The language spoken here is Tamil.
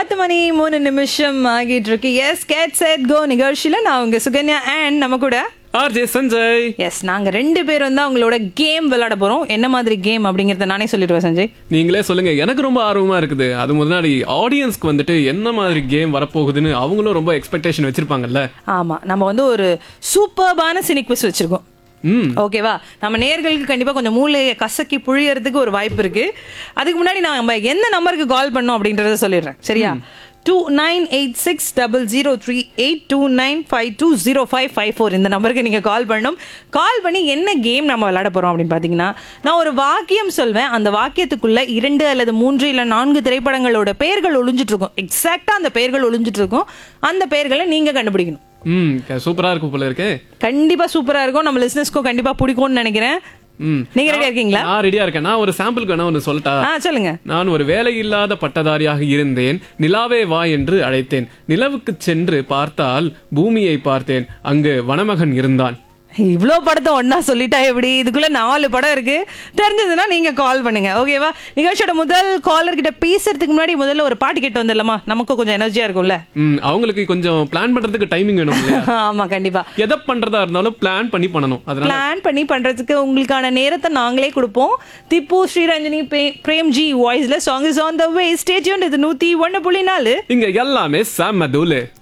பத்து மணி மூணு நிமிஷம் ஆகிட்டு இருக்கு எஸ் கேட் செட் கோ நிகழ்ச்சியில நான் உங்க சுகன்யா அண்ட் நம்ம கூட ஆர்ஜே சஞ்சய் எஸ் நாங்க ரெண்டு பேரும் தான் உங்களோட கேம் விளையாட போறோம் என்ன மாதிரி கேம் அப்படிங்கறத நானே சொல்லிடுவேன் சஞ்சய் நீங்களே சொல்லுங்க எனக்கு ரொம்ப ஆர்வமா இருக்குது அது முன்னாடி ஆடியன்ஸ்க்கு வந்துட்டு என்ன மாதிரி கேம் வரப்போகுதுன்னு அவங்களும் ரொம்ப எக்ஸ்பெக்டேஷன் வச்சிருப்பாங்கல்ல ஆமா நம்ம வந்து ஒரு சூப்பர்பான சினிக் குவிஸ் வச்சிருக்கோம் ம் ஓகேவா நம்ம நேர்களுக்கு கண்டிப்பா கொஞ்சம் மூளையை கசக்கி புழியறதுக்கு ஒரு வாய்ப்பு இருக்கு அதுக்கு முன்னாடி நான் நம்ம எந்த நம்பருக்கு கால் பண்ணோம் அப்படின்றத சொல்லிடுறேன் சரியா two nine eight six double zero three eight two nine five two zero five five four இந்த நம்பருக்கு நீங்கள் கால் பண்ணணும் கால் பண்ணி என்ன கேம் நம்ம விளையாட போகிறோம் அப்படின்னு பார்த்தீங்கன்னா நான் ஒரு வாக்கியம் சொல்வேன் அந்த வாக்கியத்துக்குள்ள இரண்டு அல்லது மூன்று இல்லை நான்கு திரைப்படங்களோட பெயர்கள் ஒளிஞ்சிட்டு இருக்கும் எக்ஸாக்டாக அந்த பெயர்கள் ஒளிஞ்சிட்டு இருக்கும் அந்த பெயர்களை நீங்கள் கண்டுபிடிக்கணும் ம் சூப்பரா இருக்கும் போல இருக்கு கண்டிப்பா சூப்பரா இருக்கும் நம்ம லிசனஸ்க்கும் கண்டிப்பா பிடிக்கும்னு நினைக்கிறேன் ம் நீங்க ரெடியா இருக்கீங்களா நான் ரெடியா இருக்கேன் நான் ஒரு சாம்பிளுக்கு வேணா ஒன்று சொல்லட்டா ஆ சொல்லுங்க நான் ஒரு வேலையில்லாத பட்டதாரியாக இருந்தேன் நிலாவே வா என்று அழைத்தேன் நிலவுக்கு சென்று பார்த்தால் பூமியை பார்த்தேன் அங்கு வனமகன் இருந்தான் இவ்ளோ படத்தை ஒண்ணா சொல்லிட்டா எப்படி இதுக்குள்ள நாலு படம் இருக்கு தெரிஞ்சதுன்னா நீங்க கால் பண்ணுங்க ஓகேவா நிகழ்ச்சியோட முதல் காலர் கிட்ட பேசுறதுக்கு முன்னாடி முதல்ல ஒரு பாட்டு கேட்டு வந்துடலாமா நமக்கும் கொஞ்சம் எனர்ஜியா இருக்கும்ல ம் அவங்களுக்கு கொஞ்சம் பிளான் பண்றதுக்கு டைமிங் வேணும் இல்லையா ஆமா கண்டிப்பா எதை பண்றதா இருந்தாலும் பிளான் பண்ணி பண்ணணும் அதனால பிளான் பண்ணி பண்றதுக்கு உங்களுக்கான நேரத்தை நாங்களே கொடுப்போம் திப்பு ஸ்ரீரஞ்சனி பே- பிரேம்ஜி வாய்ஸ்ல song is on the way stage இது நூத்தி ஒன்னு புள்ளி நாலு இங்க எல்லாமே செம்ம தூளு